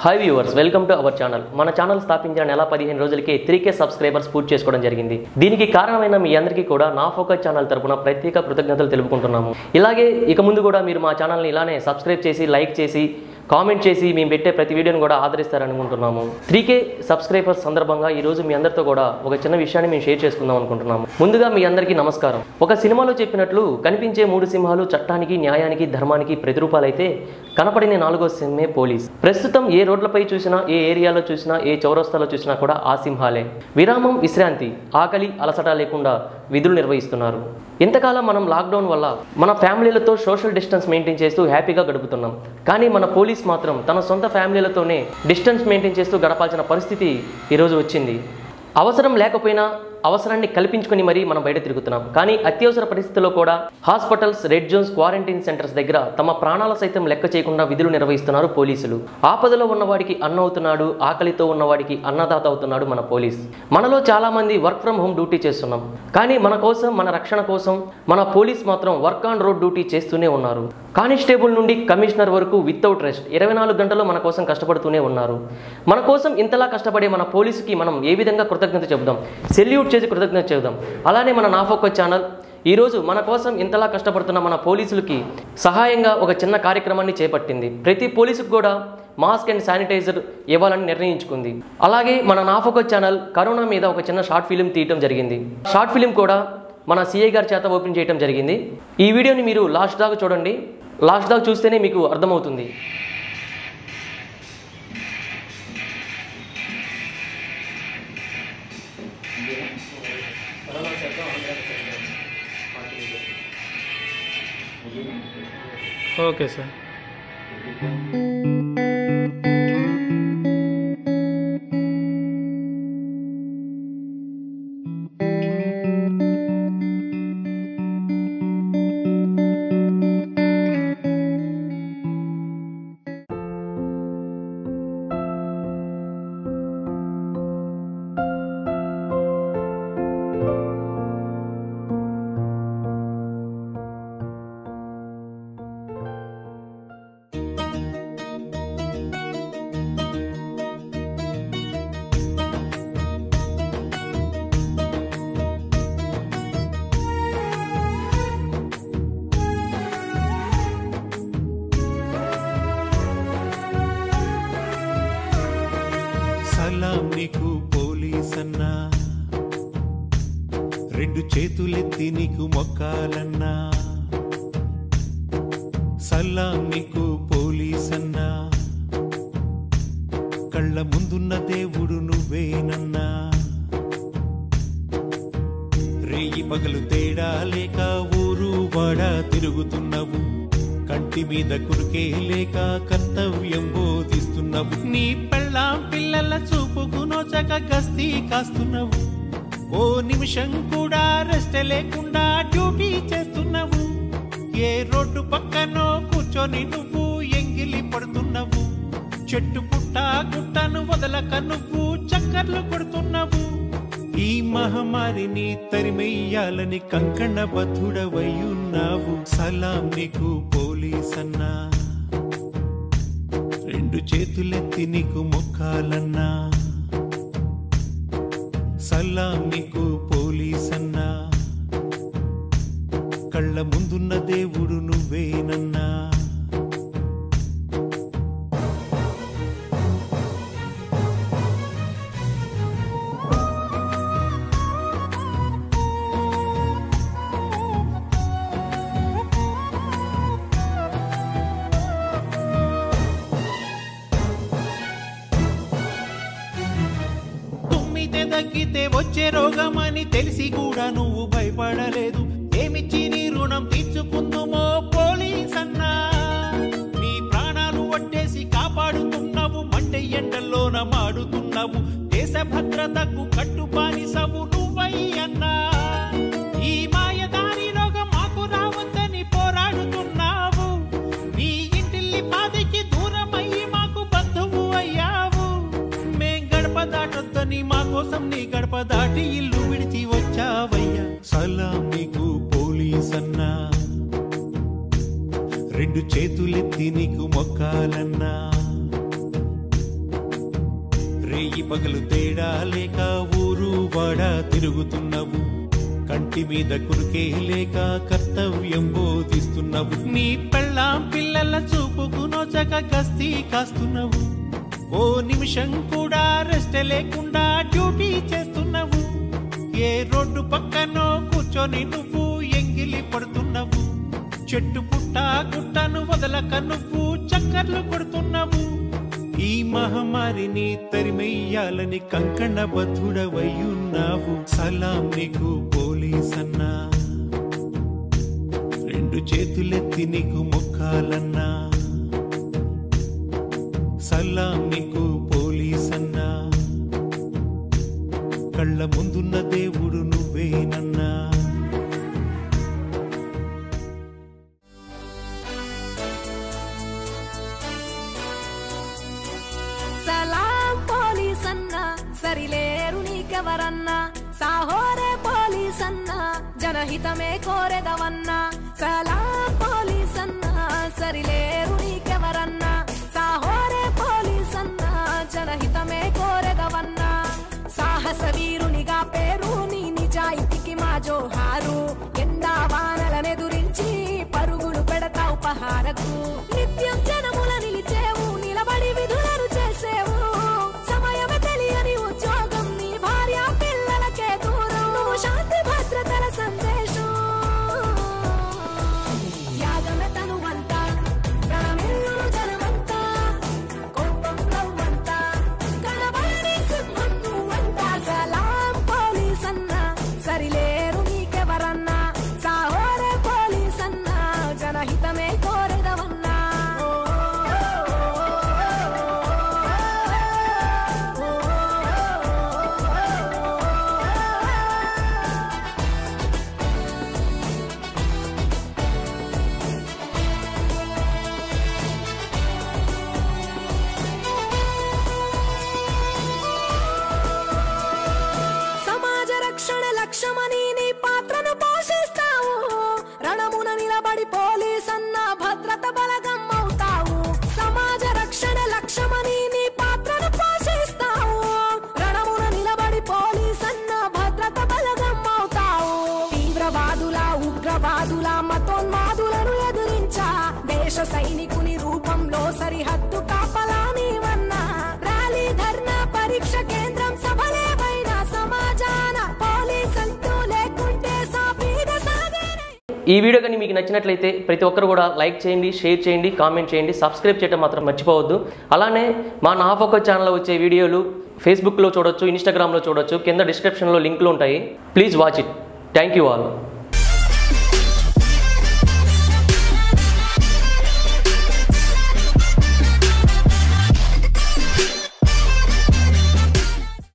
hi viewers welcome to our channel మన channel స్థాపించిన నెల పదిహేను రోజులకే త్రీ కే సబ్స్క్రైబర్స్ పూర్తి చేసుకోవడం జరిగింది దీనికి కారణమైన మీ అందరికీ కూడా నా ఫోకస్ ఛానల్ తరపున ప్రత్యేక కృతజ్ఞతలు తెలుపుకుంటున్నాము ఇలాగే ఇక ముందు కూడా మీరు మా ఛానల్ని ఇలానే సబ్స్క్రైబ్ చేసి లైక్ చేసి కామెంట్ చేసి మేము పెట్టే ప్రతి వీడియోని కూడా ఆదరిస్తారనుకుంటున్నాము త్రీ కే సబ్స్క్రైబర్స్ సందర్భంగా ఈ రోజు మీ అందరితో కూడా ఒక చిన్న విషయాన్ని మేము షేర్ చేసుకుందాం అనుకుంటున్నాము ముందుగా మీ అందరికీ నమస్కారం ఒక సినిమాలో చెప్పినట్లు కనిపించే మూడు సింహాలు చట్టానికి న్యాయానికి ధర్మానికి ప్రతిరూపాలైతే కనపడిన నాలుగో సింహమే పోలీస్ ప్రస్తుతం ఏ రోడ్లపై చూసినా ఏ ఏరియాలో చూసినా ఏ చౌరస్తాలో చూసినా కూడా ఆ సింహాలే విరామం విశ్రాంతి ఆకలి అలసట లేకుండా విధులు నిర్వహిస్తున్నారు ఇంతకాలం మనం లాక్డౌన్ వల్ల మన ఫ్యామిలీలతో సోషల్ డిస్టెన్స్ మెయింటైన్ చేస్తూ హ్యాపీగా గడుపుతున్నాం కానీ మన పోలీస్ మాత్రం తన సొంత ఫ్యామిలీలతోనే డిస్టెన్స్ మెయింటైన్ చేస్తూ గడపాల్సిన పరిస్థితి ఈరోజు వచ్చింది అవసరం లేకపోయినా అవసరాన్ని కల్పించుకొని మరీ మనం బయట తిరుగుతున్నాం కానీ అత్యవసర పరిస్థితుల్లో కూడా hospitals red zones quarantine centres దగ్గర తమ ప్రాణాల సైతం లెక్క చేయకుండా విధులు నిర్వహిస్తున్నారు పోలీసులు ఆపదలో ఉన్నవాడికి అన్న అవుతున్నాడు ఆకలితో ఉన్నవాడికి అన్నదాత అవుతున్నాడు మన పోలీస్ మనలో చాలా మంది వర్క్ ఫ్రమ్ హోమ్ డ్యూటీ చేస్తున్నాం కానీ మన కోసం మన రక్షణ కోసం మన పోలీస్ మాత్రం వర్క్ ఆన్ రోడ్ డ్యూటీ చేస్తూనే ఉన్నారు కానిస్టేబుల్ నుండి కమిషనర్ వరకు వితౌట్ రెస్ట్ ఇరవై నాలుగు గంటలు మన కోసం కష్టపడుతూనే ఉన్నారు మన కోసం ఇంతలా కష్టపడే మన పోలీసుకి మనం ఏ విధంగా కృతజ్ఞత చెబుదాం సెల్యూట్ చేసి కృతజ్ఞత చెబుదాం అలానే మన నాఫోకో ఛానల్ ఈరోజు మన కోసం ఇంతలా కష్టపడుతున్న మన పోలీసులకి సహాయంగా ఒక చిన్న కార్యక్రమాన్ని చేపట్టింది ప్రతి పోలీసుకు కూడా మాస్క్ అండ్ శానిటైజర్ ఇవ్వాలని నిర్ణయించుకుంది అలాగే మన నాఫోకో ఛానల్ కరోనా మీద ఒక చిన్న షార్ట్ ఫిలిం తీయటం జరిగింది షార్ట్ ఫిలిం కూడా మన సిఐ గారి చేత ఓపెన్ చేయడం జరిగింది ఈ వీడియోని మీరు లాస్ట్ దాకా చూడండి లాస్ట్ దాకా చూస్తేనే మీకు అర్థమవుతుంది ఓకే సార్ సలాం నీకు పోలీస్ అన్నా రెండు చేతులెత్తి నీకు మొక్కాలన్నా సలాం నీకు పోలీస్ అన్నా కళ్ళ ముందున్న దేవుడు నువ్వేనన్నా రేయి పగలు తేడా లేక ఊరు వాడ తిరుగుతున్నావు కంటి మీద కురికే లేక కర్తవ్యం బోధిస్తున్నావు నీ పెళ్ళాం పిల్లల చూపుకు నోచక గస్తీ కాస్తున్నావు ఓ నిమిషం కూడా రెస్ట్ లేకుండా డ్యూటీ చేస్తున్నావు ఏ రోడ్డు పక్కనో కూర్చొని నువ్వు ఎంగిలి పడుతున్నావు చెట్టు పుట్ట గుట్టను వదలక నువ్వు చక్కర్లు కొడుతున్నావు ఈ మహమ్మారిని తరిమెయ్యాలని కంకణ బద్ధుడవయ్యున్నావు సలాం నీకు పోలీస్ అన్నా రెండు చేతులెత్తి నీకు మొక్కాలన్నా సలాం నీకు పోలీస్ అన్నా కళ్ళ ముందున్న దేవుడు నువ్వేనన్నా తుమ్మితే తగ్గితే వచ్చే రోగమని తెలిసి కూడా నువ్వు భయపడలేదు ఏమిచ్చి నీ రుణం తీర్చుకుందుమో పోలీస్ అన్నా నీ ప్రాణాలు వడ్డేసి కాపాడుతున్నావు మండే ఎండల్లోన మాడుతున్నావు దేశ భద్రతకు కట్టుబాని సవు నువ్వై అన్నా ఈ మాయదారి రోగం మాకు రావద్దని పోరాడుతున్నావు నీ ఇంటిల్లి పాదికి దూరమయ్యి మాకు బంధువు అయ్యావు మేం గడప దాటొద్దని మా కోసం నీ గడప దాటి ఇల్లు విడిచి వచ్చావయ్యా సలాం నీకు పోలీస్ అన్నా రెండు చేతులెత్తి నీకు మొక్కాలన్నా పగలు తేడా లేక ఊరు వాడ తిరుగుతున్నావు కంటి మీద కురికే లేక కర్తవ్యం బోధిస్తున్నావు నీ పెళ్ళాం పిల్లల చూపుకు నోచక గస్తీ కాస్తున్నావు ఓ నిమిషం కూడా రెస్ట్ లేకుండా డ్యూటీ చేస్తున్నావు ఏ రోడ్డు పక్కనో కూర్చొని నువ్వు ఎంగిలి పడుతున్నావు చెట్టు పుట్ట గుట్టను వదలక నువ్వు చక్కర్లు కొడుతున్నావు ఈ మహమ్మారిని తరిమెయ్యాలని కంకణ బద్ధుడవయ్యున్నావు సలాం నీకు పోలీస్ అన్నా రెండు చేతులెత్తి నీకు మొక్కాలన్నా సలాం నీకు పోలీస్ అన్నా కళ్ళ ముందున్న దేవుడు నువ్వేనన్నా సలాం పోలీస్ అన్న సరిలేరు నీకెవరన్నా సాహోరే పోలీస్ అన్న జనహితమే కోరెదవన్నా సలాం పోలీస్ అన్న సరిలేరు నీకెవరన్నా సాహోరే పోలీస్ అన్న జనహితమే కోరెదవన్నా సాహస వీరునిగా పేరు నీ నిజాయితీకి మా జోహారు ఎండా వానలనెదురించి పరుగులు పెడతావు పహారకు నిత్యం జనముల నిలిచేవు నిలబడి విధులను చేసేవు సమయమే తెలియని ఉద్యోగం నీ భార్య పిల్లలకే దూరం నువ్వు శాంతి భద్రతల సందేశం యాగమే తనువంతా ప్రాణమిల్లును జనమంతా కోపం నవ్వంతా కనబడని సింహం నువ్వంతా సలాం పోలీస్ అన్నా సరిలేరు నీకెవరన్నా సాహోరే పోలీస్ అన్నా జనహితమే కోరెదవన్నా సమాజ రక్షణ లక్ష్యమని నీ పాత్రను పోషిస్తావు రణమున నిలబడి పోలీస్ అన్న భద్రత బలగం అవుతావు సమాజ రక్షణ లక్ష్యమని నీ పాత్రను పోషిస్తావు రణమున నిలబడి పోలీస్ అన్న భద్రత బలగం అవుతావు తీవ్రవాదుల ఉగ్రవాదుల మతోన్మాదులను ఎదురించా దేశ సైనికుని రూపంలో సరిహద్దు కాపలా నీవన్నా ర్యాలీ ధర్నా పరీక్ష కేంద్రం సభలేవైనా సమాజాన పోలీస్ అంటూ లేకుంటే సాఫీగా సాగేనే ఈ వీడియో కానీ మీకు నచ్చినట్లయితే ప్రతి ఒక్కరు కూడా లైక్ చేయండి షేర్ చేయండి కామెంట్ చేయండి సబ్స్క్రైబ్ చేయడం మాత్రం మర్చిపోవద్దు అలానే మా నా ఫోకస్ ఛానల్లో వచ్చే వీడియోలు ఫేస్బుక్లో చూడొచ్చు ఇన్స్టాగ్రామ్లో చూడొచ్చు కింద డిస్క్రిప్షన్లో లింకులు ఉంటాయి please watch it thank you all